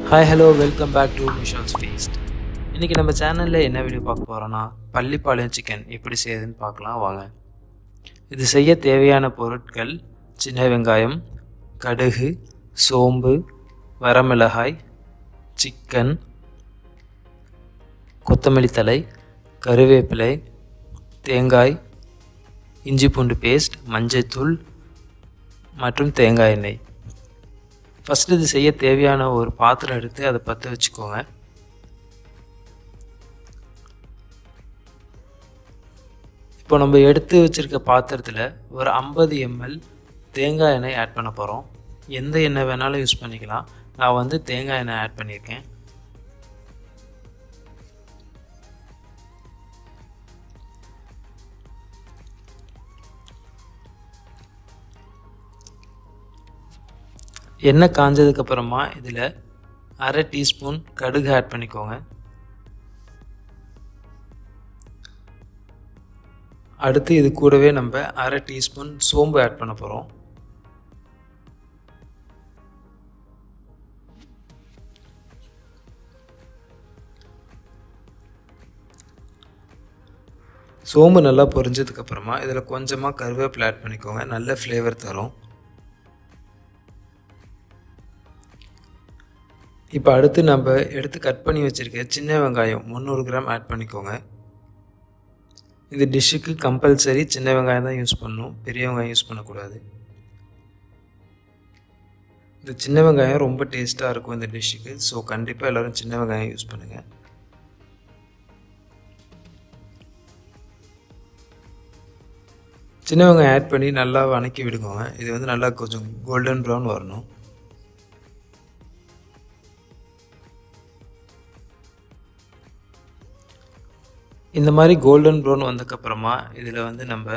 hi hello welcome back to Mishal's feast இன்றைக்கி நம்ம சேனலில் என்ன வீடியோ பார்க்க போகிறோன்னா பள்ளிப்பாளையம் சிக்கன் எப்படி செய்யுதுன்னு பார்க்கலாம் வாங்க இது செய்ய தேவையான பொருட்கள் சின்ன வெங்காயம் கடுகு சோம்பு வரமிளகாய் சிக்கன் கொத்தமல்லி தழை கருவேப்பிலை தேங்காய் இஞ்சி பூண்டு பேஸ்ட் மஞ்சள்தூள் மற்றும் தேங்காய் எண்ணெய் ஃபஸ்ட்டு இது செய்ய தேவையான ஒரு பாத்திரம் எடுத்து அதை பற்ற வச்சுக்கோங்க இப்போ நம்ம எடுத்து வச்சுருக்க பாத்திரத்தில் ஒரு ஐம்பது எம்எல் தேங்காய் எண்ணெய் ஆட் பண்ண போகிறோம் எந்த எண்ணெய் வேணாலும் யூஸ் பண்ணிக்கலாம் நான் வந்து தேங்காய் எண்ணெய் ஆட் பண்ணியிருக்கேன் எண்ணெய் காஞ்சதுக்கப்புறமா இதில் அரை டீஸ்பூன் கடுகு ஆட் பண்ணிக்கோங்க அடுத்து இது கூடவே நம்ம அரை டீஸ்பூன் சோம்பு ஆட் பண்ண போகிறோம் சோம்பு நல்லா பொரிஞ்சதுக்கப்புறமா இதில் கொஞ்சமாக கருவேப்பிலை ஆட் பண்ணிக்கோங்க நல்ல ஃப்ளேவர் தரும் இப்போ அடுத்து நம்ம எடுத்து கட் பண்ணி வச்சுருக்க சின்ன வெங்காயம் முந்நூறு கிராம் ஆட் பண்ணிக்கோங்க இது டிஷ்ஷுக்கு கம்பல்சரி சின்ன வெங்காயம் தான் யூஸ் பண்ணணும் பெரிய வெங்காயம் யூஸ் பண்ணக்கூடாது இந்த சின்ன வெங்காயம் ரொம்ப டேஸ்ட்டாக இருக்கும் இந்த டிஷ்ஷுக்கு ஸோ கண்டிப்பாக எல்லோரும் சின்ன வெங்காயம் யூஸ் பண்ணுங்கள் சின்ன வெங்காயம் ஆட் பண்ணி நல்லா வணக்கி விடுங்க இது வந்து நல்லா கொஞ்சம் கோல்டன் ப்ரௌன் வரணும் இந்த மாதிரி கோல்டன் ப்ரௌன் வந்ததுக்கப்புறமா இதில் வந்து நம்ம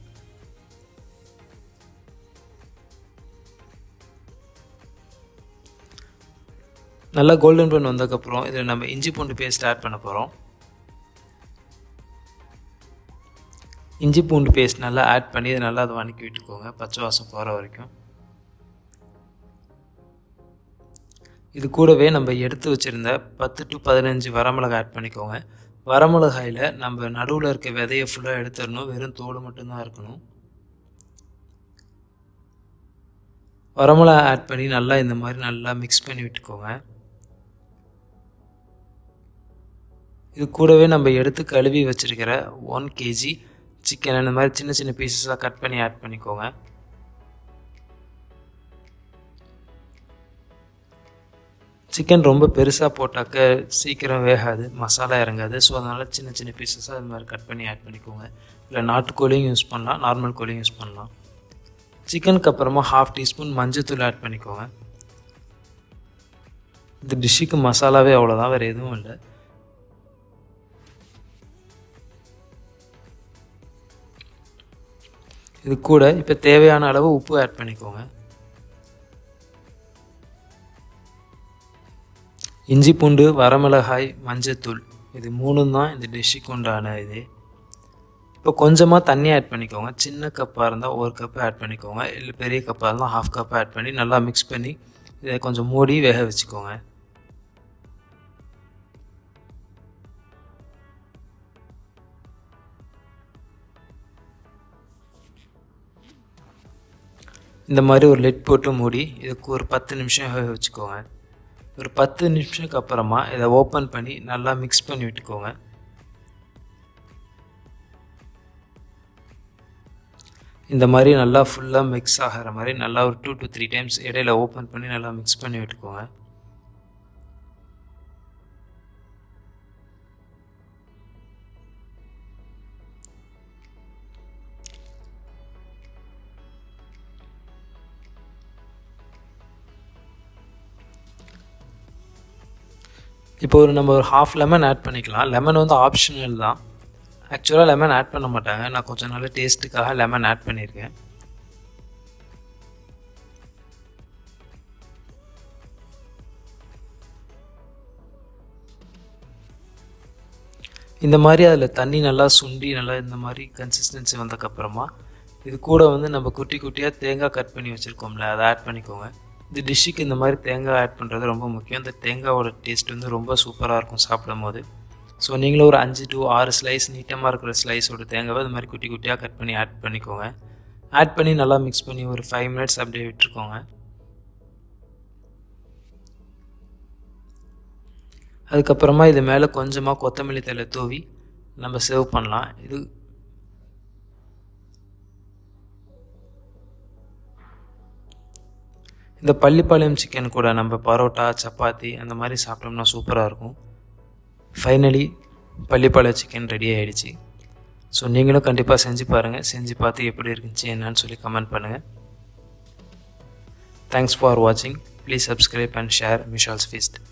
நல்லா கோல்டன் ப்ரௌன் வந்ததுக்கப்புறம் இதில் நம்ம இஞ்சி பூண்டு பேஸ்ட் ஆட் பண்ண போகிறோம் இஞ்சி பூண்டு பேஸ்ட் நல்லா ஆட் பண்ணி இதை நல்லா அதை வணக்கி விட்டுக்கோங்க பச்சை வாசம் போகிற வரைக்கும் இது கூடவே நம்ம எடுத்து வச்சுருந்த பத்து டு பதினஞ்சு வரமிளகாய் ஆட் பண்ணிக்கோங்க வரமிளகாயில் நம்ம நடுவில் இருக்க விதையை ஃபுல்லாக எடுத்துடணும் வெறும் தோல் மட்டும்தான் இருக்கணும் வரமிளகா ஆட் பண்ணி நல்லா இந்த மாதிரி நல்லா மிக்ஸ் பண்ணி விட்டுக்கோங்க இது கூடவே நம்ம எடுத்து கழுவி வச்சுருக்கிற ஒன் கேஜி சிக்கன் இந்த மாதிரி சின்ன சின்ன பீசஸாக கட் பண்ணி ஆட் பண்ணிக்கோங்க சிக்கன் ரொம்ப பெருசாக போட்டாக்க சீக்கிரம் வேகாது மசாலா இறங்காது ஸோ அதனால் சின்ன சின்ன பீசஸாக அது மாதிரி கட் பண்ணி ஆட் பண்ணிக்கோங்க இல்லை நாட்டுக்கோழியும் யூஸ் பண்ணலாம் நார்மல் கோழியும் யூஸ் பண்ணலாம் சிக்கனுக்கு அப்புறமா ஹாஃப் டீஸ்பூன் மஞ்சத்தூள் ஆட் பண்ணிக்கோங்க இந்த டிஷ்ஷுக்கு மசாலாவே அவ்வளோதான் வேறு எதுவும் இல்லை இது கூட இப்போ தேவையான அளவு உப்பு ஆட் பண்ணிக்கோங்க இஞ்சி பூண்டு வரமிளகாய் மஞ்சத்தூள் இது மூணும் தான் இந்த டிஷ்ஷுக்கு உண்டான இது இப்போ கொஞ்சமாக தண்ணி ஆட் பண்ணிக்கோங்க சின்ன கப்பாக இருந்தால் ஒரு கப்பு ஆட் பண்ணிக்கோங்க இல்லை பெரிய கப்பாக இருந்தால் ஹாஃப் கப் ஆட் பண்ணி நல்லா மிக்ஸ் பண்ணி இதை கொஞ்சம் மூடி வேக வச்சுக்கோங்க இந்த மாதிரி ஒரு லெட் போட்டு மூடி இதுக்கு ஒரு பத்து நிமிஷம் வேக வச்சுக்கோங்க ஒரு பத்து நிமிஷத்துக்கு அப்புறமா இதை ஓப்பன் பண்ணி நல்லா மிக்ஸ் பண்ணி விட்டுக்கோங்க இந்த மாதிரி நல்லா ஃபுல்லாக மிக்ஸ் ஆகிற மாதிரி நல்லா ஒரு டூ டு த்ரீ டைம்ஸ் இடையில ஓப்பன் பண்ணி நல்லா மிக்ஸ் பண்ணி விட்டுக்கோங்க இப்போ ஒரு நம்ம ஒரு ஹாஃப் லெமன் ஆட் பண்ணிக்கலாம் லெமன் வந்து ஆப்ஷனல் தான் ஆக்சுவலாக லெமன் ஆட் பண்ண மாட்டாங்க நான் கொஞ்சம் நல்ல டேஸ்ட்டுக்காக லெமன் ஆட் பண்ணியிருக்கேன் இந்த மாதிரி அதில் தண்ணி நல்லா சுண்டி நல்லா இந்த மாதிரி கன்சிஸ்டன்சி வந்ததுக்கப்புறமா இது கூட வந்து நம்ம குட்டி குட்டியாக தேங்காய் கட் பண்ணி வச்சுருக்கோம்ல அதை ஆட் பண்ணிக்கோங்க இந்த டிஷ்ஷுக்கு இந்த மாதிரி தேங்காய் ஆட் பண்ணுறது ரொம்ப முக்கியம் இந்த தேங்காவோட டேஸ்ட் வந்து ரொம்ப சூப்பராக இருக்கும் சாப்பிடும் போது ஸோ நீங்களும் ஒரு அஞ்சு டு ஆறு ஸ்லைஸ் நீட்டமாக இருக்கிற ஸ்லைஸோட தேங்காவை இது மாதிரி குட்டி குட்டியாக கட் பண்ணி ஆட் பண்ணிக்கோங்க ஆட் பண்ணி நல்லா மிக்ஸ் பண்ணி ஒரு ஃபைவ் மினிட்ஸ் அப்படியே விட்டுருக்கோங்க அதுக்கப்புறமா இது மேலே கொஞ்சமாக கொத்தமல்லி தலை தூவி நம்ம சர்வ் பண்ணலாம் இது இந்த பள்ளிப்பாளையம் சிக்கன் கூட நம்ம பரோட்டா சப்பாத்தி அந்த மாதிரி சாப்பிட்டோம்னா சூப்பராக இருக்கும் ஃபைனலி பள்ளிப்பாளையம் சிக்கன் ரெடி ஆகிடுச்சு ஸோ நீங்களும் கண்டிப்பாக செஞ்சு பாருங்கள் செஞ்சு பார்த்து எப்படி இருந்துச்சு என்னன்னு சொல்லி கமெண்ட் பண்ணுங்கள் தேங்க்ஸ் ஃபார் வாட்சிங் please subscribe and share Mishal's feast